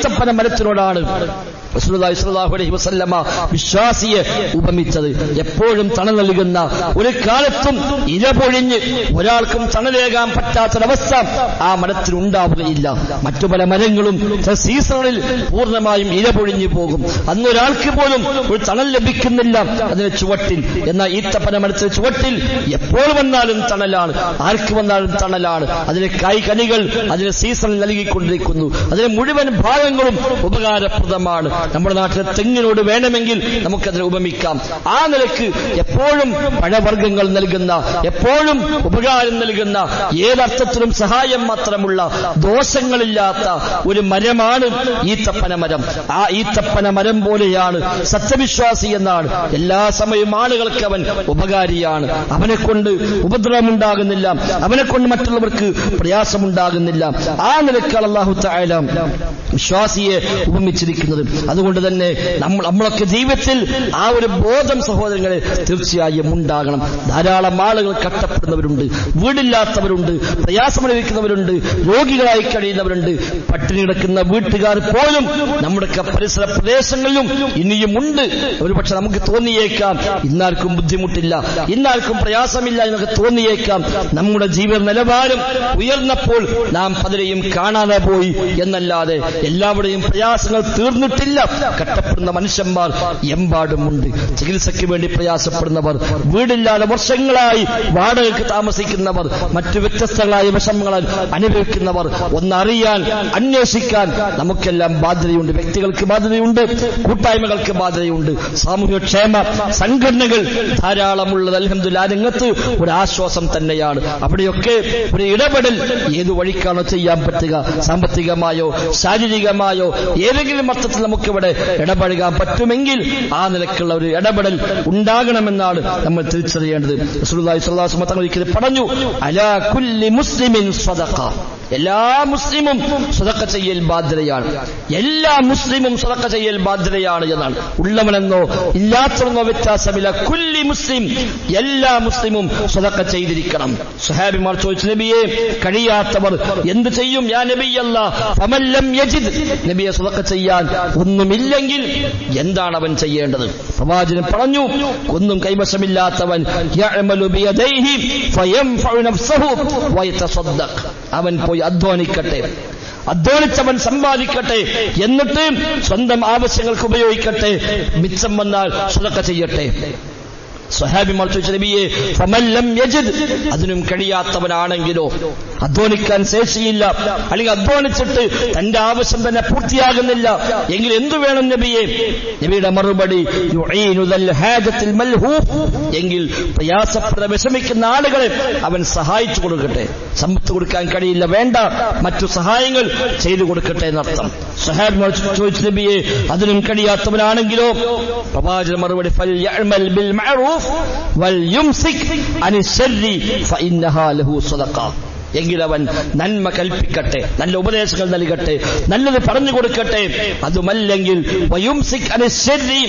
Speaker 1: മരത്തിനോടാണ് റസൂലുള്ളാഹി സ്വല്ലല്ലാഹു അലൈഹി വസല്ലമ വിശ്വാസിയെ ഉപമിച്ചത് എപ്പോഴും തണൽ നൽകുന്ന ഒരു കാലത്തും ഇല പൊഴിഞ്ഞ് ഒരാൾക്കും തണലേകാൻ പറ്റാത്തൊരവസ്ഥ ആ മരത്തിന് ഉണ്ടാവുകയില്ല മറ്റു പല മരങ്ങളും ചില സീസണിൽ പൂർണ്ണമായും ഇല പൊഴിഞ്ഞു പോകും അന്ന് ഒരാൾക്ക് പോലും ഒരു തണൽ ലഭിക്കുന്നില്ല അതിന് ചുവട്ടിൽ എന്നാൽ ഈത്തപ്പന മരത്തിന് ചുവട്ടിൽ എപ്പോൾ വന്നാലും തണലാണ് ആർക്ക് വന്നാലും തണലാണ് അതിന് കൈകനികൾ അതിന് സീസണിൽ നൽകിക്കൊണ്ടിരിക്കുന്നു അതിന് മുഴുവൻ ഭാഗങ്ങളും ഉപകാരപ്രദമാണ് നമ്മുടെ നാട്ടിലെ തെങ്ങിനോട് വേണമെങ്കിൽ നമുക്കതിനെ ഉപമിക്കാം ആ നിലക്ക് എപ്പോഴും പഴവർഗ്ഗങ്ങൾ നൽകുന്ന എപ്പോഴും ഉപകാരം നൽകുന്ന ഏതർത്ഥത്തിലും സഹായം മാത്രമുള്ള ദോഷങ്ങളില്ലാത്ത ഒരു മരമാണ് ഈത്തപ്പന മരം ആ ഈത്തപ്പന മരം പോലെയാണ് സത്യവിശ്വാസി എന്നാണ് എല്ലാ സമയവും ആളുകൾക്ക് അവൻ ഉപകാരിയാണ് അവനെ കൊണ്ട് ഉപദ്രവമുണ്ടാകുന്നില്ല അവനെ കൊണ്ട് മറ്റുള്ളവർക്ക് പ്രയാസമുണ്ടാകുന്നില്ല ആ നിലക്കാണ് അള്ളാഹു തായാല വിശ്വാസിയെ ഉപമിച്ചിരിക്കുന്നത് അതുകൊണ്ട് തന്നെ നമ്മൾ നമ്മളൊക്കെ ജീവിതത്തിൽ ആ ഒരു ബോധം സഹോദരങ്ങളെ തീർച്ചയായും ഉണ്ടാകണം ധാരാളം ആളുകൾ കഷ്ടപ്പെടുന്നവരുണ്ട് വീടില്ലാത്തവരുണ്ട് പ്രയാസമനുഭവിക്കുന്നവരുണ്ട് രോഗികളായി കഴിയുന്നവരുണ്ട് പട്ടിണി കിടക്കുന്ന വീട്ടുകാർ പോലും നമ്മുടെയൊക്കെ പരിസര പ്രദേശങ്ങളിലും ഇനിയും ഉണ്ട് ഒരുപക്ഷെ നമുക്ക് തോന്നിയേക്കാം ഇന്നാർക്കും ബുദ്ധിമുട്ടില്ല ഇന്നാർക്കും പ്രയാസമില്ല എന്നൊക്കെ തോന്നിയേക്കാം നമ്മുടെ ജീവിത നിലവാരം ഉയർന്നപ്പോൾ നാം പലരെയും കാണാതെ പോയി എന്നല്ലാതെ എല്ലാവരുടെയും പ്രയാസങ്ങൾ തീർന്നിട്ടില്ല കഷ്ടപ്പെടുന്ന മനുഷ്യന്മാർ എമ്പാടുമുണ്ട് ചികിത്സയ്ക്ക് വേണ്ടി പ്രയാസപ്പെടുന്നവർ വീടില്ലാതെ വർഷങ്ങളായി വാടകയ്ക്ക് താമസിക്കുന്നവർ മറ്റു വ്യത്യസ്തങ്ങളായ വിഷമങ്ങൾ അനുഭവിക്കുന്നവർ ഒന്നറിയാൻ അന്വേഷിക്കാൻ നമുക്കെല്ലാം ബാധ്യതയുണ്ട് വ്യക്തികൾക്ക് ബാധ്യതയുണ്ട് കൂട്ടായ്മകൾക്ക് ബാധ്യതയുണ്ട് സാമൂഹ്യക്ഷേമ സംഘടനകൾ ധാരാളമുള്ളത് അലഹമുല്ല രംഗത്ത് ഒരു ആശ്വാസം തന്നെയാണ് അവിടെയൊക്കെ ഒരു ഇടപെടൽ ഏത് വഴിക്കാണോ ചെയ്യാൻ പറ്റുക സാമ്പത്തികമായോ ശാരീരികമായോ ഏതെങ്കിലും അർത്ഥത്തിൽ നമുക്കിവിടെ ഇടപഴകാൻ പറ്റുമെങ്കിൽ ആ നിലക്കുള്ള ഒരു ഇടപെടൽ ഉണ്ടാകണമെന്നാണ് നമ്മൾ തിരിച്ചറിയേണ്ടത് റസൂലുള്ളാഹി സ്വല്ലല്ലാഹു അലൈഹി വസല്ലം ഒരിക്കൽ പറഞ്ഞു അലാ കുല്ലി മുസ്ലിമിൻ സ്വദഖ എല്ലാ മുസ്ലിമും സ്വതക്ക ചെയ്യൽ ബാധ്യതയാണ് എല്ലാ മുസ്ലിമും സ്വതക്ക ചെയ്യൽ ബാധ്യതയാണ് എന്നാണ് ഉള്ളവനെന്നോ ഇല്ലാത്തവനെന്നോ വ്യത്യാസമില്ല കുല്ലി മുസ്ലിം എല്ലാ മുസ്ലിമും സ്വതക്ക ചെയ്തിരിക്കണം സുഹാബിമാർ ചോദിച്ചു നബിയെ കഴിയാത്തവർ എന്ത് ചെയ്യും യാ നബിയല്ല ഫമല്ലം യജിദ് നബിയെ സ്വതക്ക ചെയ്യാൻ ഒന്നുമില്ലെങ്കിൽ എന്താണ് അവൻ ചെയ്യേണ്ടത് പ്രവാചകൻ പറഞ്ഞു ഒന്നും കൈവശമില്ലാത്തവൻ യഅമലു ബിയദൈഹി ഫയൻഫഉ നഫ്സഹു വയതസദ്ദഖ് അവൻ പോയി അധ്വാനിക്കട്ടെ അധ്വാനിച്ചവൻ സമ്പാദിക്കട്ടെ എന്നിട്ട് സ്വന്തം ആവശ്യങ്ങൾക്ക് ഉപയോഗിക്കട്ടെ മിച്ചം വന്നാൽ സ്വതക്ക ചെയ്യട്ടെ സ്വഹാബിമാർ ചോദിച്ച നബിയെ ഫമല്ലം യജിദ് അതിനും കഴിയാത്തവനാണെങ്കിലോ അധ്വാനിക്കാൻ ശേഷിയില്ല അല്ലെങ്കിൽ അധ്വാനിച്ചിട്ട് തന്റെ ആവശ്യം തന്നെ പൂർത്തിയാകുന്നില്ല എങ്കിൽ എന്തു വേണം നബിയെ നബിയുടെ മറുപടി യുഈനുദൽ ഹാജത്തിൽ മൽഹൂഫ് എങ്കിൽ പ്രയാസപ്പെട വിഷമിക്കുന്ന ആളുകളെ അവൻ സഹായിച്ചു കൊടുക്കട്ടെ സമ്പത്ത് കൊടുക്കാൻ കഴിയില്ല വേണ്ട മറ്റു സഹായങ്ങൾ ചെയ്തു കൊടുക്കട്ടെ എന്നർത്ഥം സഹാബിമാർ ചോദിച്ചു നബിയെ അതിനും കഴിയാത്തവനാണെങ്കിലോ പ്രവാചക മറുപടി ഫൽ യഅമൽ ബിൽ മഅറൂഫ് വൽ യുംസിക് അനി ശർരി ഫഇന്നഹാ ലഹു സദഖ എങ്കിൽ അവൻ നന്മ കൽപ്പിക്കട്ടെ നല്ല ഉപദേശങ്ങൾ നൽകട്ടെ നല്ലത് പറഞ്ഞു കൊടുക്കട്ടെ അതുമല്ലെങ്കിൽ വയുംസിക് അനുസരി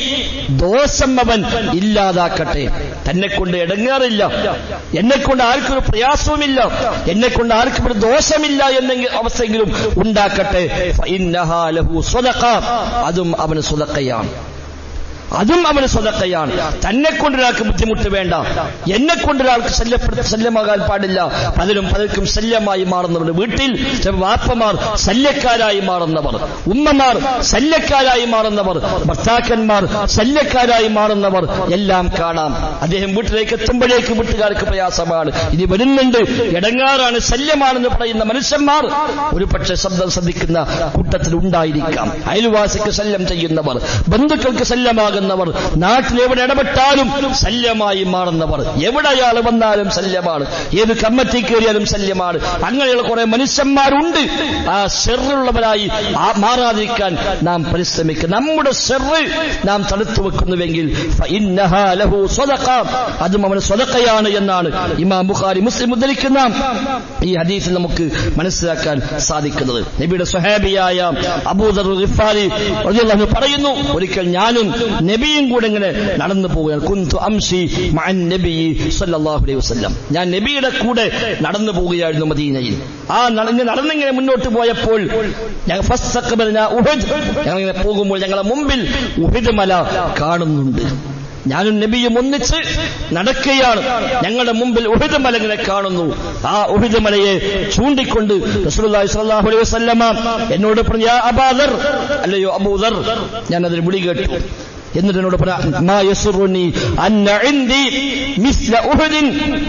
Speaker 1: ദോഷം അവൻ ഇല്ലാതാക്കട്ടെ തന്നെ കൊണ്ട് ഇടങ്ങാറില്ല എന്നെ കൊണ്ട് ആർക്കും ഒരു പ്രയാസവുമില്ല എന്നെ കൊണ്ട് ആർക്കും ഒരു ദോഷമില്ല എന്നെങ്കിൽ അവസ്ഥയെങ്കിലും ഉണ്ടാക്കട്ടെ ഫഇന്നഹാ ലഹു സ്വതഖ അതും അവന് സ്വതക്കയാണ് അതും അവന് സ്വതക്കയാണ് തന്നെ കൊണ്ടൊരാൾക്ക് ബുദ്ധിമുട്ട് വേണ്ട എന്നെ കൊണ്ടൊരാൾക്ക് ശല്യപ്പെടുത്ത ശല്യമാകാൻ പാടില്ല പലരും പലർക്കും ശല്യമായി മാറുന്നവർ വീട്ടിൽ ചില വാപ്പമാർ ശല്യക്കാരായി മാറുന്നവർ ഉമ്മമാർ ശല്യക്കാരായി മാറുന്നവർ ഭർത്താക്കന്മാർ ശല്യക്കാരായി മാറുന്നവർ എല്ലാം കാണാം അദ്ദേഹം വീട്ടിലേക്ക് എത്തുമ്പോഴേക്ക് വീട്ടുകാർക്ക് പ്രയാസമാണ് ഇനി വരുന്നുണ്ട് ഇടങ്ങാറാണ് ശല്യമാണെന്ന് പറയുന്ന മനുഷ്യന്മാർ ഒരു പക്ഷെ ശബ്ദം ശ്രദ്ധിക്കുന്ന കൂട്ടത്തിൽ ഉണ്ടായിരിക്കാം അയൽവാസിക്ക് ശല്യം ചെയ്യുന്നവർ ബന്ധുക്കൾക്ക് ശല്യമാകുന്നവർ നാട്ടിൽ എവിടെ ഇടപെട്ടാലും ശല്യമായി മാറുന്നവർ എവിടെ അയാൾ വന്നാലും ശല്യമാണ് ഏത് കമ്മിറ്റി കയറിയാലും ശല്യമാണ് അങ്ങനെയുള്ള കുറെ മനുഷ്യന്മാരുണ്ട് ആ ഷെറുള്ളവരായി മാറാതിരിക്കാൻ നാം പരിശ്രമിക്കുക നമ്മുടെ ഷെറ് നാം തടുത്തു വെക്കുന്നുവെങ്കിൽ ഫഇന്നഹാ ലഹു സ്വദഖ അതും അവന് സ്വതക്കയാണ് എന്നാണ് ഇമാം ബുഖാരി മുസ്ലിം ഉദ്ധരിക്കുന്ന ഈ ഹദീസിൽ നമുക്ക് മനസ്സിലാക്കാൻ സാധിക്കുന്നത് നബിയുടെ സ്വഹാബിയായ അബൂദർ ഗിഫാരി റളിയല്ലാഹു പറയുന്നു ഒരിക്കൽ ഞാനും നബിയും കൂടെ ഇങ്ങനെ നടന്നു പോവുകയാണ് കുന്തു അംശി മഅൻ നബി സല്ലല്ലാഹു അലൈഹി വസല്ലം ഞാൻ നബിയുടെ കൂടെ നടന്നു പോവുകയായിരുന്നു മദീനയിൽ ആ നടന്ന് നടന്നിങ്ങനെ മുന്നോട്ട് പോയപ്പോൾ ഞങ്ങൾ ഫസ്തഖബൽനാ ഉഹദ് ഞങ്ങളിങ്ങനെ പോകുമ്പോൾ ഞങ്ങളെ മുമ്പിൽ ഉഹദ് മല കാണുന്നുണ്ട് ഞാനും നബിയും ഒന്നിച്ച് നടക്കുകയാണ് ഞങ്ങളുടെ മുമ്പിൽ ഉഹിദ് മല ഇങ്ങനെ കാണുന്നു ആ ഉഹിദ് മലയെ ചൂണ്ടിക്കൊണ്ട് റസൂലുള്ളാഹി സ്വല്ലല്ലാഹു അലൈഹി വസല്ലമ എന്നോട് പറഞ്ഞു യാ അബാദർ അല്ലയോ അബൂദർ ഞാൻ അതിന് വിളി കേട്ടു എന്നിട്ട് എന്നോട് പറഞ്ഞു മാ യസുറുനി അന്ന ഇൻദി മിസ്ല ഉഹദിൻ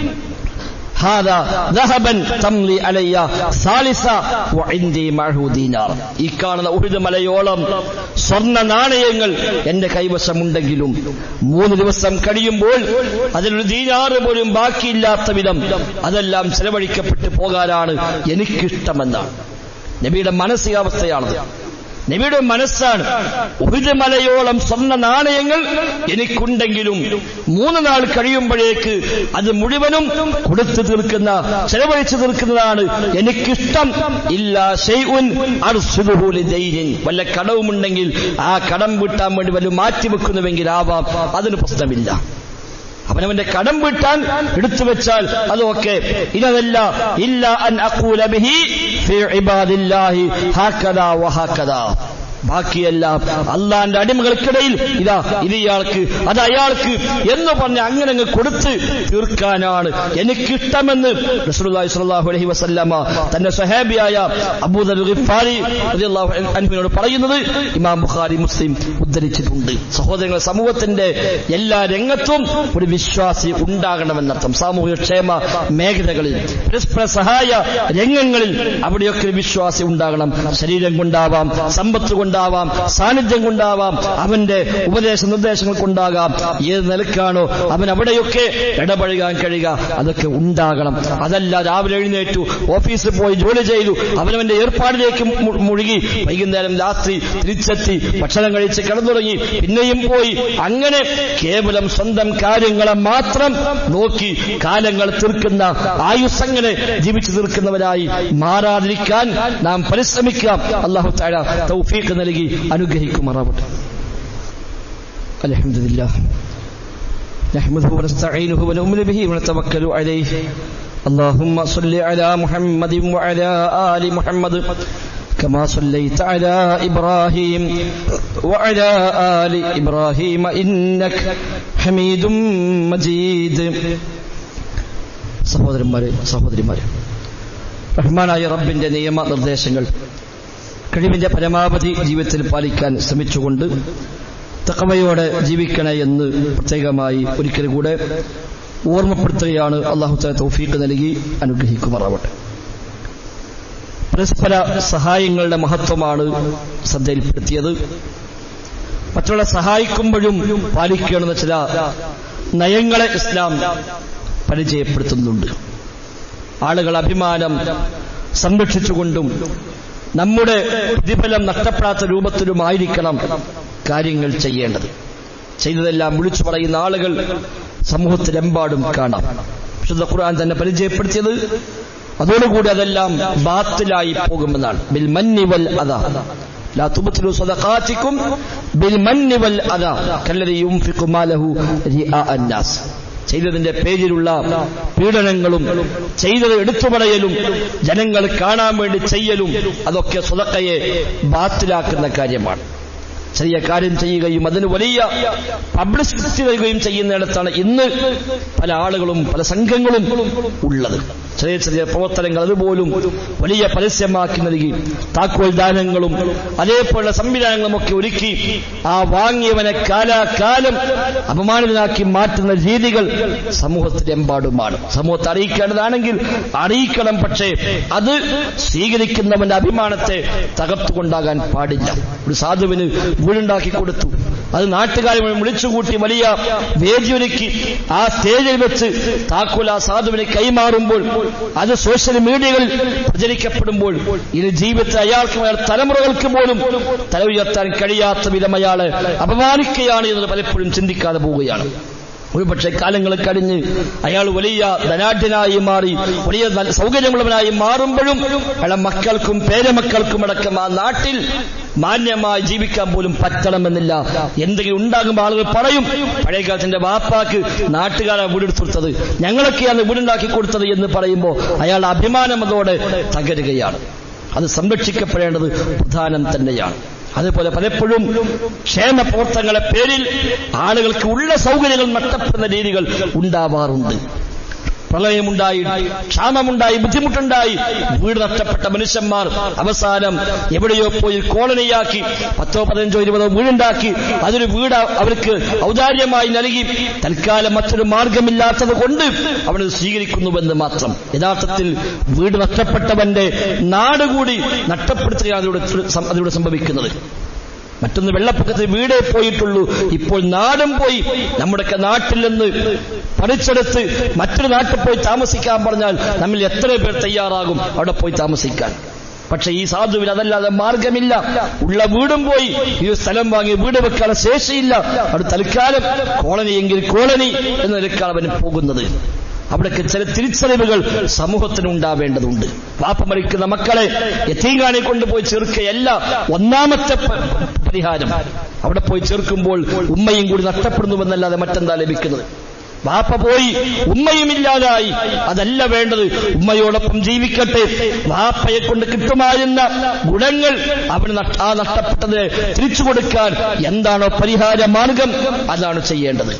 Speaker 1: هذا ذهبا تملي علي ثالثا وعندي معه دينار ഈ കാണുന്ന ഉഹിദ് മലയോളം സ്വർണ്ണ നാണയങ്ങൾ എന്റെ കൈവശമുണ്ടെങ്കിലും മൂന്ന് ദിവസം കഴിയുമ്പോൾ അതിലൊരു ദീനാറ് പോലും ബാക്കിയില്ലാത്ത വിധം അതെല്ലാം ചെലവഴിക്കപ്പെട്ടു പോകാനാണ് എനിക്കിഷ്ടമെന്നാണ് നബിയുടെ മാനസികാവസ്ഥയാണത് നബിയുടെ മനസ്സാണ് ഉഹിദ് മലയോളം സ്വർണ്ണ നാണയങ്ങൾ എനിക്കുണ്ടെങ്കിലും മൂന്ന് നാൾ കഴിയുമ്പോഴേക്ക് അത് മുഴുവനും കൊടുത്തു തീർക്കുന്ന ചെലവഴിച്ചു തീർക്കുന്നതാണ് എനിക്കിഷ്ടം ഇല്ല ഷെയ്ഉൻ അർസുദുഹുലി ദൈനിൻ വല്ല കടവുമുണ്ടെങ്കിൽ ആ കടം വീട്ടാൻ വേണ്ടി വല്ല മാറ്റിവെക്കുന്നുവെങ്കിൽ ആവാം അതിന് പ്രശ്നമില്ല അവനവന്റെ കടം വീട്ടാൻ എടുത്തു വെച്ചാൽ അതൊക്കെ ഇതല്ല ഇല്ല അൻ അഖൂല ബിഹി ഫീ ഇബാദില്ലാഹി ഹാക്കദാ വഹാക്കദാ ബാക്കിയെല്ലാം അള്ളാന്റെ അടിമകൾക്കിടയിൽ ഇതാ ഇത് ഇയാൾക്ക് അത് അയാൾക്ക് എന്ന് പറഞ്ഞ് അങ്ങനെ അങ്ങ് കൊടുത്ത് തീർക്കാനാണ് എനിക്കിഷ്ടമെന്ന് റസൂലുള്ളാഹി സ്വല്ലല്ലാഹു അലൈഹി വസല്ലമ തന്റെ സ്വഹാബിയായ അബൂദർ ഗിഫാരി റളിയല്ലാഹു അൻഹുവിനോട് പറയുന്നത് ഇമാം ബുഖാരി മുസ്ലിം ഉദ്ധരിച്ചിട്ടുണ്ട് സഹോദരങ്ങൾ സമൂഹത്തിന്റെ എല്ലാ രംഗത്തും ഒരു വിശ്വാസി ഉണ്ടാകണമെന്നർത്ഥം സാമൂഹിക ക്ഷേമ മേഖലകളിൽ പരസ്പര സഹായ രംഗങ്ങളിൽ അവിടെയൊക്കെ ഒരു വിശ്വാസി ഉണ്ടാകണം ശരീരം കൊണ്ടാവാം സമ്പത്ത് കൊണ്ടാവാം സാന്നിധ്യം കൊണ്ടാവാം അവന്റെ ഉപദേശ നിർദ്ദേശങ്ങൾ കൊണ്ടാകാം ഏത് നിലക്കാണോ അവൻ അവിടെയൊക്കെ ഇടപഴകാൻ കഴിയുക അതൊക്കെ ഉണ്ടാകണം അതല്ല രാവിലെ എഴുന്നേറ്റു ഓഫീസിൽ പോയി ജോലി ചെയ്തു അവനവന്റെ ഏർപ്പാടിലേക്ക് മു- മുഴുകി വൈകുന്നേരം രാത്രി തിരിച്ചെത്തി ഭക്ഷണം കഴിച്ച് കിടന്നുറങ്ങി പിന്നെയും പോയി അങ്ങനെ കേവലം സ്വന്തം കാര്യങ്ങളെ മാത്രം നോക്കി കാലങ്ങൾ തീർക്കുന്ന ആയുസ്സങ്ങനെ ജീവിച്ചു തീർക്കുന്നവരായി മാറാതിരിക്കാൻ നാം പരിശ്രമിക്കാം അള്ളാഹു താഴ തൗഫീഖ് നൽകി അനുഗ്രഹിക്കുമാറാവട്ടെ അലഹമില്ല نحمده ونستعينه ونؤمن به ونتوكل عليه اللهم صل على محمد وعلى آل محمد كما صليت على إبراهيم وعلى آل إبراهيم إنك حميد مجيد സഹോദരന്മാരെ സഹോദരിമാരെ റഹ്മാനായ റബ്ബിന്റെ നിയമ നിർദ്ദേശങ്ങൾ കഴിവിന്റെ പരമാവധി ജീവിതത്തിൽ പാലിക്കാൻ ശ്രമിച്ചുകൊണ്ട് തക്കവയോടെ ജീവിക്കണേ എന്ന് പ്രത്യേകമായി ഒരിക്കൽ കൂടെ ഓർമ്മപ്പെടുത്തുകയാണ് അള്ളാഹു താല തൗഫീഖ് നൽകി അനുഗ്രഹിക്കുമാറാവട്ടെ പരസ്പര സഹായങ്ങളുടെ മഹത്വമാണ് ശ്രദ്ധയിൽപ്പെടുത്തിയത് മറ്റുള്ള സഹായിക്കുമ്പോഴും പാലിക്കണമെന്ന ചില നയങ്ങളെ ഇസ്ലാം പരിചയപ്പെടുത്തുന്നുണ്ട് ആളുകൾ അഭിമാനം സംരക്ഷിച്ചുകൊണ്ടും നമ്മുടെ പ്രതിഫലം നഷ്ടപ്പെടാത്ത രൂപത്തിലുമായിരിക്കണം കാര്യങ്ങൾ ചെയ്യേണ്ടത് ചെയ്തതെല്ലാം വിളിച്ചു പറയുന്ന ആളുകൾ സമൂഹത്തിലെമ്പാടും കാണാം വിശുദ്ധ ഖുർആൻ തന്നെ പരിചയപ്പെടുത്തിയത് അതോടുകൂടി അതെല്ലാം ബാത്തിലായി പോകുമെന്നാണ് ബിൽ മന്നി വൽ അതാ لا تبطلوا صدقاتكم بالمن والأذى كالذي ينفق ماله رئاء الناس ചെയ്തതിന്റെ പേരിലുള്ള പീഡനങ്ങളും ചെയ്തത് എടുത്തുപറയലും ജനങ്ങൾ കാണാൻ വേണ്ടി ചെയ്യലും അതൊക്കെ സ്വതക്കയെ ബാത്തിലാക്കുന്ന കാര്യമാണ് ചെറിയ കാര്യം ചെയ്യുകയും അതിന് വലിയ പബ്ലിസിറ്റി നൽകുകയും ചെയ്യുന്നിടത്താണ് ഇന്ന് പല ആളുകളും പല സംഘങ്ങളും ഉള്ളത് ചെറിയ ചെറിയ പ്രവർത്തനങ്ങൾ അതുപോലും വലിയ പരസ്യമാക്കി നൽകി താക്കോൽ ദാനങ്ങളും അതേപോലുള്ള സംവിധാനങ്ങളും ഒക്കെ ഒരുക്കി ആ വാങ്ങിയവനെ കാലാകാലം അപമാനിതനാക്കി മാറ്റുന്ന രീതികൾ സമൂഹത്തിലെമ്പാടുമാണ് സമൂഹത്തെ അറിയിക്കേണ്ടതാണെങ്കിൽ അറിയിക്കണം പക്ഷേ അത് സ്വീകരിക്കുന്നവന്റെ അഭിമാനത്തെ തകർത്തുകൊണ്ടാകാൻ പാടില്ല ഒരു സാധുവിന് വീടുണ്ടാക്കി കൊടുത്തു അത് നാട്ടുകാരെ മുഴുവൻ വിളിച്ചുകൂട്ടി വലിയ വേദിയൊരുക്കി ആ സ്റ്റേജിൽ വെച്ച് താക്കോൽ ആ സാധുവിനെ കൈമാറുമ്പോൾ അത് സോഷ്യൽ മീഡിയകളിൽ പ്രചരിക്കപ്പെടുമ്പോൾ ഇത് ജീവിതത്തിൽ അയാൾക്ക് അയാൾ തലമുറകൾക്ക് പോലും തല ഉയർത്താൻ കഴിയാത്ത വിധം അയാളെ അപമാനിക്കുകയാണ് എന്നത് പലപ്പോഴും ചിന്തിക്കാതെ പോവുകയാണ് ഒരുപക്ഷെ കാലങ്ങൾ കഴിഞ്ഞ് അയാൾ വലിയ ധനാഢ്യനായി മാറി വലിയ നല്ല സൗകര്യമുള്ളവനായി മാറുമ്പോഴും അയാളെ മക്കൾക്കും പേരമക്കൾക്കും അടക്കം ആ നാട്ടിൽ മാന്യമായി ജീവിക്കാൻ പോലും പറ്റണമെന്നില്ല എന്തെങ്കിലും ഉണ്ടാകുമ്പോൾ ആളുകൾ പറയും പഴയ കാലത്തിന്റെ വാപ്പാക്ക് നാട്ടുകാരെ വീടെടുത്ത് കൊടുത്തത് ഞങ്ങളൊക്കെയാണ് വീടുണ്ടാക്കി കൊടുത്തത് എന്ന് പറയുമ്പോൾ അയാൾ അഭിമാനം അതോടെ തകരുകയാണ് അത് സംരക്ഷിക്കപ്പെടേണ്ടത് പ്രധാനം തന്നെയാണ് അതുപോലെ പലപ്പോഴും ക്ഷേമ പ്രവർത്തനങ്ങളെ പേരിൽ ആളുകൾക്ക് ഉള്ള സൗകര്യങ്ങൾ നഷ്ടപ്പെടുന്ന രീതികൾ ഉണ്ടാവാറുണ്ട് പ്രളയമുണ്ടായി ക്ഷാമമുണ്ടായി ബുദ്ധിമുട്ടുണ്ടായി വീട് നഷ്ടപ്പെട്ട മനുഷ്യന്മാർ അവസാനം എവിടെയോ പോയി കോളനിയാക്കി പത്തോ പതിനഞ്ചോ ഇരുപതോ വീടുണ്ടാക്കി അതൊരു വീട് അവർക്ക് ഔദാര്യമായി നൽകി തൽക്കാലം മറ്റൊരു മാർഗമില്ലാത്തത് കൊണ്ട് അവന് സ്വീകരിക്കുന്നുവെന്ന് മാത്രം യഥാർത്ഥത്തിൽ വീട് നഷ്ടപ്പെട്ടവന്റെ നാട് കൂടി നഷ്ടപ്പെടുത്തുകയാണ് അതിലൂടെ അതിലൂടെ സംഭവിക്കുന്നത് മറ്റൊന്ന് വെള്ളപ്പൊക്കത്തിൽ വീടേ പോയിട്ടുള്ളൂ ഇപ്പോൾ നാടും പോയി നമ്മുടെയൊക്കെ നാട്ടിൽ നിന്ന് പഠിച്ചെടുത്ത് മറ്റൊരു നാട്ടിൽ പോയി താമസിക്കാൻ പറഞ്ഞാൽ നമ്മിൽ എത്ര പേർ തയ്യാറാകും അവിടെ പോയി താമസിക്കാൻ പക്ഷെ ഈ സാധുവിന് അതല്ലാതെ മാർഗമില്ല ഉള്ള വീടും പോയി ഈ സ്ഥലം വാങ്ങി വീട് വെക്കാനുള്ള ശേഷിയില്ല അവിടെ തൽക്കാലം കോളനി എങ്കിൽ കോളനി എന്ന നിലക്കാണ് അവന് പോകുന്നത് അവിടേക്ക് ചില തിരിച്ചറിവുകൾ സമൂഹത്തിന് ഉണ്ടാവേണ്ടതുണ്ട് വാപ്പ മരിക്കുന്ന മക്കളെ യത്തീങ്കാണി കൊണ്ടുപോയി ചേർക്കുകയല്ല ഒന്നാമത്തെ പരിഹാരം അവിടെ പോയി ചേർക്കുമ്പോൾ ഉമ്മയും കൂടി നഷ്ടപ്പെടുന്നുവെന്നല്ലാതെ മറ്റെന്താ ലഭിക്കുന്നത് വാപ്പ പോയി ഉമ്മയും ഇല്ലാതായി അതല്ല വേണ്ടത് ഉമ്മയോടൊപ്പം ജീവിക്കട്ടെ വാപ്പയെ കൊണ്ട് കിട്ടുമായിരുന്ന ഗുണങ്ങൾ അവന് ആ നഷ്ടപ്പെട്ടതിന് തിരിച്ചു കൊടുക്കാൻ എന്താണോ പരിഹാര മാർഗം അതാണ് ചെയ്യേണ്ടത്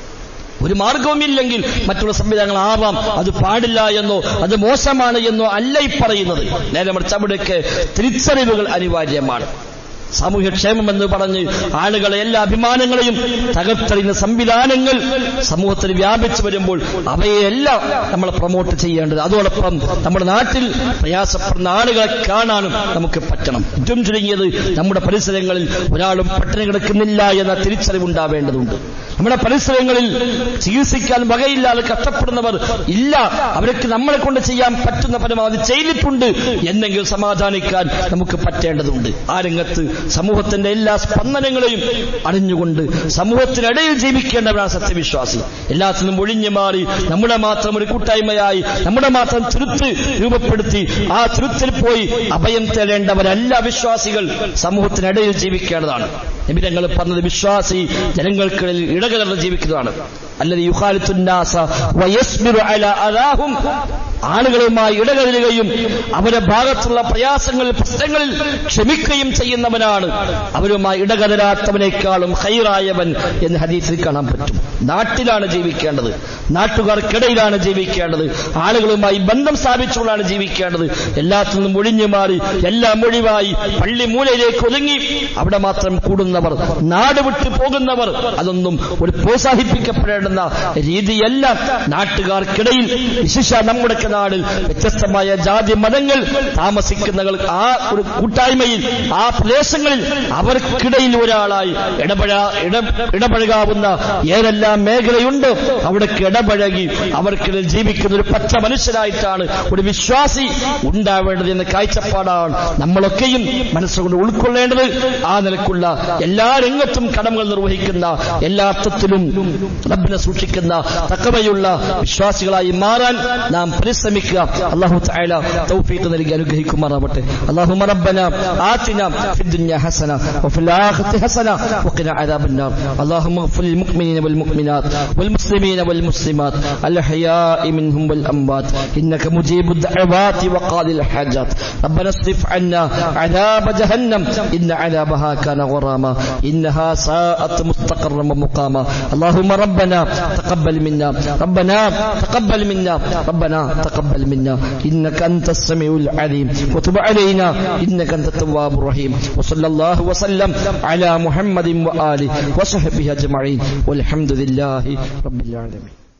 Speaker 1: ഒരു മാർഗവുമില്ലെങ്കിൽ മറ്റുള്ള സംവിധാനങ്ങളാവാം അത് പാടില്ല എന്നോ അത് മോശമാണ് എന്നോ അല്ല ഈ പറയുന്നത് നേരെ മറിച്ച് അവിടേക്ക് തിരിച്ചറിവുകൾ അനിവാര്യമാണ് സാമൂഹ്യക്ഷേമം എന്ന് പറഞ്ഞ് ആളുകളെ എല്ലാ അഭിമാനങ്ങളെയും തകർത്തെറിയുന്ന സംവിധാനങ്ങൾ സമൂഹത്തിൽ വ്യാപിച്ചു വരുമ്പോൾ അവയെല്ലാം നമ്മൾ പ്രൊമോട്ട് ചെയ്യേണ്ടത് അതോടൊപ്പം നമ്മുടെ നാട്ടിൽ പ്രയാസപ്പെടുന്ന ആളുകളെ കാണാനും നമുക്ക് പറ്റണം ഏറ്റവും ചുരുങ്ങിയത് നമ്മുടെ പരിസരങ്ങളിൽ ഒരാളും പട്ടിണി കിടക്കുന്നില്ല എന്ന തിരിച്ചറിവുണ്ടാവേണ്ടതുണ്ട് നമ്മുടെ പരിസരങ്ങളിൽ ചികിത്സിക്കാൻ വകയില്ലാതെ കഷ്ടപ്പെടുന്നവർ ഇല്ല അവർക്ക് നമ്മളെ കൊണ്ട് ചെയ്യാൻ പറ്റുന്ന പരമാവധി ചെയ്തിട്ടുണ്ട് എന്നെങ്കിലും സമാധാനിക്കാൻ നമുക്ക് പറ്റേണ്ടതുണ്ട് ആ രംഗത്ത് സമൂഹത്തിന്റെ എല്ലാ സ്പന്ദനങ്ങളെയും അറിഞ്ഞുകൊണ്ട് സമൂഹത്തിനിടയിൽ ജീവിക്കേണ്ടവരാണ് സത്യവിശ്വാസി എല്ലാത്തിനും ഒഴിഞ്ഞു മാറി നമ്മുടെ മാത്രം ഒരു കൂട്ടായ്മയായി നമ്മുടെ മാത്രം തുരുത്ത് രൂപപ്പെടുത്തി ആ തുരുത്തിൽ പോയി അഭയം തേടേണ്ടവരല്ല വിശ്വാസികൾ സമൂഹത്തിനിടയിൽ ജീവിക്കേണ്ടതാണ് നിബിരങ്ങൾ പറഞ്ഞത് വിശ്വാസി ജനങ്ങൾക്കിടയിൽ ഇടകലർന്ന് ജീവിക്കുന്നതാണ് അല്ലത് യുഹാലിത്തുന്നാസ വയസ്മിറു അല അലാഹും ആളുകളുമായി ഇടകലരുകയും അവരുടെ ഭാഗത്തുള്ള പ്രയാസങ്ങളിൽ പ്രശ്നങ്ങളിൽ ക്ഷമിക്കുകയും ചെയ്യുന്നവനാണ് അവരുമായി ഇടകലരാത്തവനേക്കാളും ഹൈറായവൻ എന്ന് ഹദീസിൽ കാണാൻ പറ്റും നാട്ടിലാണ് ജീവിക്കേണ്ടത് നാട്ടുകാർക്കിടയിലാണ് ജീവിക്കേണ്ടത് ആളുകളുമായി ബന്ധം സ്ഥാപിച്ചുകൊണ്ടാണ് ജീവിക്കേണ്ടത് എല്ലാത്തിൽ നിന്നും ഒഴിഞ്ഞു മാറി എല്ലാം ഒഴിവായി പള്ളി മൂലയിലേക്ക് ഒതുങ്ങി അവിടെ മാത്രം കൂടുന്നവർ നാട് വിട്ടു പോകുന്നവർ അതൊന്നും ഒരു പ്രോത്സാഹിപ്പിക്കപ്പെടേണ്ടുന്ന രീതിയല്ല നാട്ടുകാർക്കിടയിൽ വിശിഷ നമ്മുടെ നാടിൽ വ്യത്യസ്തമായ ജാതി മതങ്ങൾ താമസിക്കുന്നവർ ആ ഒരു കൂട്ടായ്മയിൽ ആ പ്രദേശങ്ങളിൽ അവർക്കിടയിൽ ഒരാളായി ഇടപഴ ഇടപഴകാവുന്ന ഏതെല്ലാം മേഖലയുണ്ട് അവിടേക്ക് ഇടപഴകി അവർക്കിടയിൽ ജീവിക്കുന്ന ഒരു പച്ച മനുഷ്യരായിട്ടാണ് ഒരു വിശ്വാസി ഉണ്ടാവേണ്ടത് എന്ന കാഴ്ചപ്പാടാണ് നമ്മളൊക്കെയും മനസ്സുകൊണ്ട് ഉൾക്കൊള്ളേണ്ടത് ആ നിലക്കുള്ള എല്ലാ രംഗത്തും കടമകൾ നിർവഹിക്കുന്ന എല്ലാ അർത്ഥത്തിലും റബ്ബിനെ സൂക്ഷിക്കുന്ന തക്കവയുള്ള വിശ്വാസികളായി മാറാൻ നാം പരിശ്രമിക്കുക അള്ളാഹു തആല തൗഫീഖ് നൽകി അനുഗ്രഹിക്കുമാറാവട്ടെ اللهم ربنا آتنا في الدنيا حسنة وفي الآخرة حسنة وقنا عذاب النار اللهم اغفر للمؤمنين والمؤمنات والمسلمين والمسلمات الأحياء منهم والأموات إنك مجيب الدعوات وقاضي الحاجات ربنا اصرف عنا عذاب جهنم إن عذابها كان غراما إنها ساءت مستقرا ومقاما اللهم ربنا تقبل منا ربنا تقبل منا ربنا تقبل منا إنك أنت السميع العليم وتب علينا إنك أنت التواب الرحيم وصلى الله وسلم على محمد وآله وصحبه أجمعين والحمد لله رب العالمين